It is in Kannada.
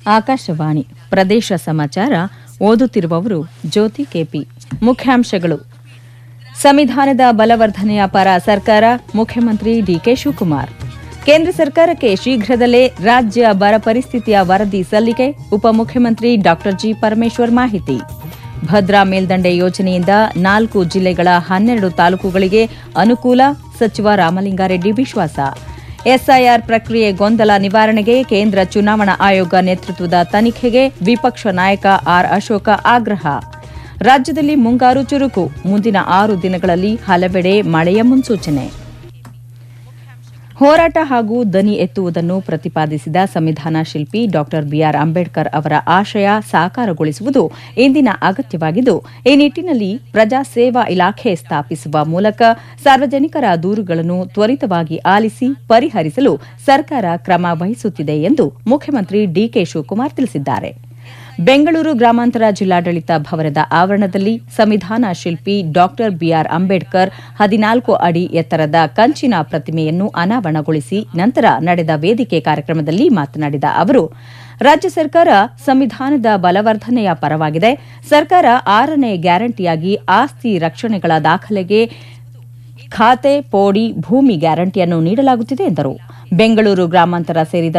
ಆಕಾಶವಾಣಿ ಪ್ರದೇಶ ಸಮಾಚಾರ ಓದುತ್ತಿರುವವರು ಜ್ಯೋತಿ ಕೆಪಿ ಮುಖ್ಯಾಂಶಗಳು ಸಂವಿಧಾನದ ಬಲವರ್ಧನೆಯ ಪರ ಸರ್ಕಾರ ಮುಖ್ಯಮಂತ್ರಿ ಡಿಕೆ ಶಿವಕುಮಾರ್ ಕೇಂದ್ರ ಸರ್ಕಾರಕ್ಕೆ ಶೀಘ್ರದಲ್ಲೇ ರಾಜ್ಯ ಬರ ಪರಿಸ್ಥಿತಿಯ ವರದಿ ಸಲ್ಲಿಕೆ ಉಪಮುಖ್ಯಮಂತ್ರಿ ಡಾ ಜಿ ಪರಮೇಶ್ವರ್ ಮಾಹಿತಿ ಭದ್ರಾ ಮೇಲ್ದಂಡೆ ಯೋಜನೆಯಿಂದ ನಾಲ್ಕು ಜಿಲ್ಲೆಗಳ ಹನ್ನೆರಡು ತಾಲೂಕುಗಳಿಗೆ ಅನುಕೂಲ ಸಚಿವ ರಾಮಲಿಂಗಾರೆಡ್ಡಿ ವಿಶ್ವಾಸ ಎಸ್ಐಆರ್ ಪ್ರಕ್ರಿಯೆ ಗೊಂದಲ ನಿವಾರಣೆಗೆ ಕೇಂದ್ರ ಚುನಾವಣಾ ಆಯೋಗ ನೇತೃತ್ವದ ತನಿಖೆಗೆ ವಿಪಕ್ಷ ನಾಯಕ ಆರ್ ಅಶೋಕ ಆಗ್ರಹ ರಾಜ್ಯದಲ್ಲಿ ಮುಂಗಾರು ಚುರುಕು ಮುಂದಿನ ಆರು ದಿನಗಳಲ್ಲಿ ಹಲವೆಡೆ ಮಳೆಯ ಮುನ್ಸೂಚನೆ ಹೋರಾಟ ಹಾಗೂ ದನಿ ಎತ್ತುವುದನ್ನು ಪ್ರತಿಪಾದಿಸಿದ ಸಂವಿಧಾನ ಶಿಲ್ಪಿ ಡಾ ಬಿಆರ್ ಅಂಬೇಡ್ಕರ್ ಅವರ ಆಶಯ ಸಾಕಾರಗೊಳಿಸುವುದು ಇಂದಿನ ಅಗತ್ಯವಾಗಿದ್ದು ಈ ನಿಟ್ಟಿನಲ್ಲಿ ಪ್ರಜಾ ಸೇವಾ ಇಲಾಖೆ ಸ್ಥಾಪಿಸುವ ಮೂಲಕ ಸಾರ್ವಜನಿಕರ ದೂರುಗಳನ್ನು ತ್ವರಿತವಾಗಿ ಆಲಿಸಿ ಪರಿಹರಿಸಲು ಸರ್ಕಾರ ಕ್ರಮ ವಹಿಸುತ್ತಿದೆ ಎಂದು ಮುಖ್ಯಮಂತ್ರಿ ಡಿಕೆ ಶಿವಕುಮಾರ್ ತಿಳಿಸಿದ್ದಾರೆ ಬೆಂಗಳೂರು ಗ್ರಾಮಾಂತರ ಜಿಲ್ಲಾಡಳಿತ ಭವನದ ಆವರಣದಲ್ಲಿ ಸಂವಿಧಾನ ಶಿಲ್ಪಿ ಡಾ ಬಿಆರ್ ಅಂಬೇಡ್ಕರ್ ಹದಿನಾಲ್ಕು ಅಡಿ ಎತ್ತರದ ಕಂಚಿನ ಪ್ರತಿಮೆಯನ್ನು ಅನಾವರಣಗೊಳಿಸಿ ನಂತರ ನಡೆದ ವೇದಿಕೆ ಕಾರ್ಯಕ್ರಮದಲ್ಲಿ ಮಾತನಾಡಿದ ಅವರು ರಾಜ್ಯ ಸರ್ಕಾರ ಸಂವಿಧಾನದ ಬಲವರ್ಧನೆಯ ಪರವಾಗಿದೆ ಸರ್ಕಾರ ಆರನೇ ಗ್ಯಾರಂಟಿಯಾಗಿ ಆಸ್ತಿ ರಕ್ಷಣೆಗಳ ದಾಖಲೆಗೆ ಖಾತೆ ಪೋಡಿ ಭೂಮಿ ಗ್ಯಾರಂಟಿಯನ್ನು ನೀಡಲಾಗುತ್ತಿದೆ ಎಂದರು ಬೆಂಗಳೂರು ಗ್ರಾಮಾಂತರ ಸೇರಿದ